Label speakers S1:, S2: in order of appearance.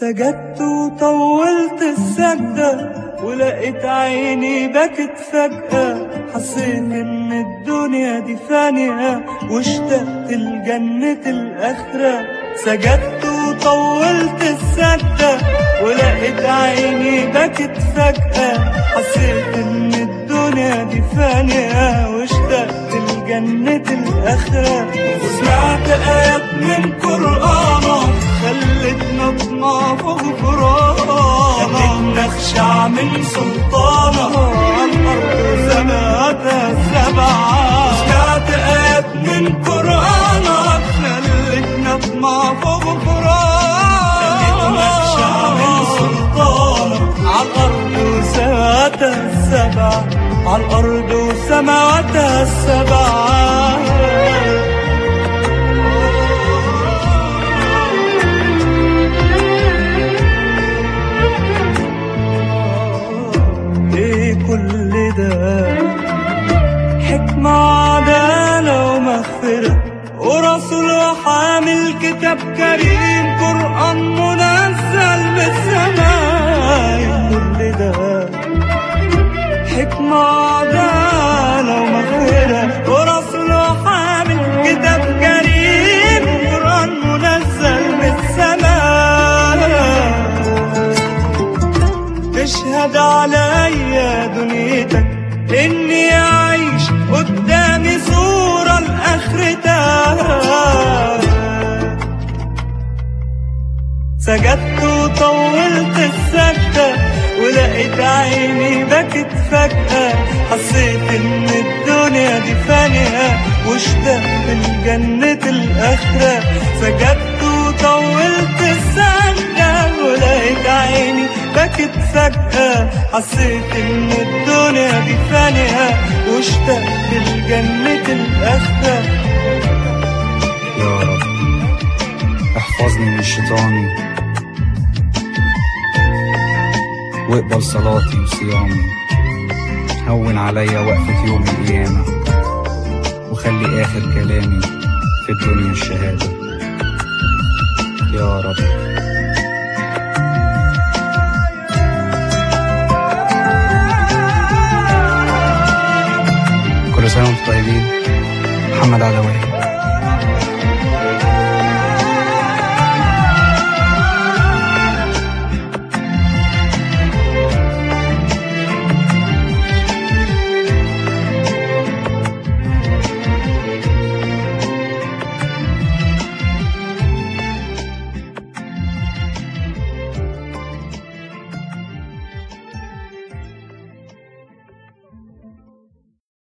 S1: سجدت وطولت السجدة ولقيت عيني بكت فجأة حسيت إن الدنيا دي فانية واشتقت لجنة الآخرة سجدت وطولت السجدة ولقيت عيني بكت فجأة حسيت إن الدنيا دي فانية واشتقت لجنة الآخرة وسمعت آيات من قرآنك خلتنا اطمع في غفرانك خلتنا اخشع من سلطانك الأرض وسماواتها السبعة سمعت آيات من قرآنك خلتنا اطمع في غفرانك خلتنا اخشع من سلطانك على الأرض وسماواتها السبعة على الأرض وسماواتها السبعة ايه كل ده حكمة وعدالة ومغفرة ورسول وحامل كتاب كريم قرآن منزل من السماء إيه كل ده حكمة وعدالة ومغفرة ورسول وحامل كتاب كريم قرآن منزل من السماء تشهد عليا دنيتك اني اعيش قدامي صورة لاخرتك سجدت وطولت السجدة ولقيت عيني بكت فجأة حسيت ان الدنيا دي فانية واشتقت لجنة الآخرة سجدت وطولت السجدة ولقيت عيني بكت فجأة حسيت ان الدنيا دي فانية واشتقت لجنة الآخرة
S2: يا رب احفظني من شيطاني واقبل صلاتي وصيامي هون عليا وقفة يوم القيامة وخلي آخر كلامي في الدنيا الشهادة يا رب كل سنة وانتم طيبين محمد عدوية